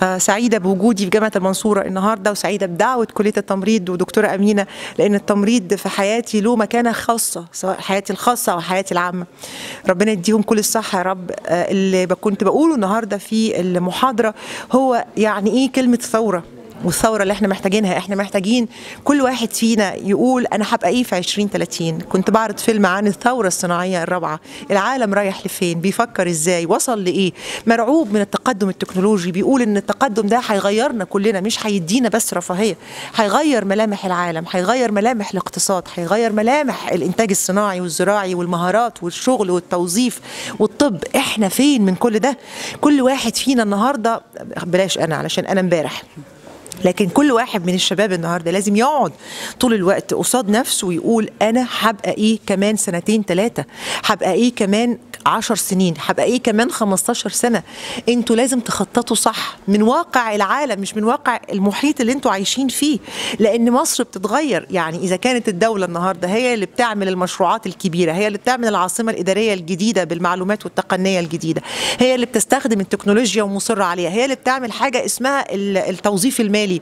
آه، سعيده بوجودي في جامعه المنصوره النهارده وسعيده بدعوه كليه التمريض ودكتوره امينه لان التمريض في حياتي له مكانه خاصه سواء حياتي الخاصه او حياتي العامه ربنا يديهم كل الصحه يا رب آه، اللي كنت بقوله النهارده في المحاضره هو يعني ايه كلمه ثوره والثوره اللي احنا محتاجينها احنا محتاجين كل واحد فينا يقول انا هبقى ايه في 2030 كنت بعرض فيلم عن الثوره الصناعيه الرابعه العالم رايح لفين بيفكر ازاي وصل لايه مرعوب من التقدم التكنولوجي بيقول ان التقدم ده هيغيرنا كلنا مش هيدينا بس رفاهيه هيغير ملامح العالم هيغير ملامح الاقتصاد هيغير ملامح الانتاج الصناعي والزراعي والمهارات والشغل والتوظيف والطب احنا فين من كل ده كل واحد فينا النهارده بلاش انا علشان انا امبارح لكن كل واحد من الشباب النهارده لازم يقعد طول الوقت قصاد نفسه ويقول انا هبقى ايه كمان سنتين ثلاثه هبقى ايه كمان عشر سنين هبقى ايه كمان 15 سنه انتوا لازم تخططوا صح من واقع العالم مش من واقع المحيط اللي انتوا عايشين فيه لان مصر بتتغير يعني اذا كانت الدوله النهارده هي اللي بتعمل المشروعات الكبيره هي اللي بتعمل العاصمه الاداريه الجديده بالمعلومات والتقنيه الجديده هي اللي بتستخدم التكنولوجيا ومصره عليها هي اللي بتعمل حاجه اسمها ال- التوظيف المالي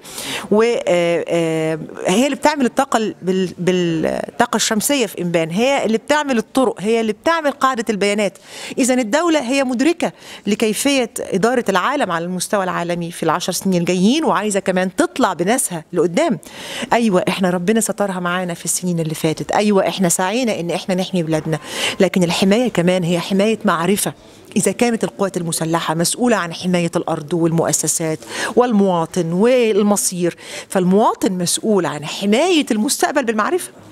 وهي اللي بتعمل الطاقه ال- بال- بالطاقه الشمسيه في انبان هي اللي بتعمل الطرق هي اللي بتعمل قاعده البيانات اذا الدوله هي مدركه لكيفيه اداره العالم على المستوى العالمي في العشر سنين الجايين وعايزه كمان تطلع بناسها لقدام ايوه احنا ربنا سترها معانا في السنين اللي فاتت ايوه احنا سعينا ان احنا نحمي بلادنا لكن الحمايه كمان هي حمايه معرفه إذا كانت القوات المسلحة مسؤولة عن حماية الأرض والمؤسسات والمواطن والمصير فالمواطن مسؤول عن حماية المستقبل بالمعرفة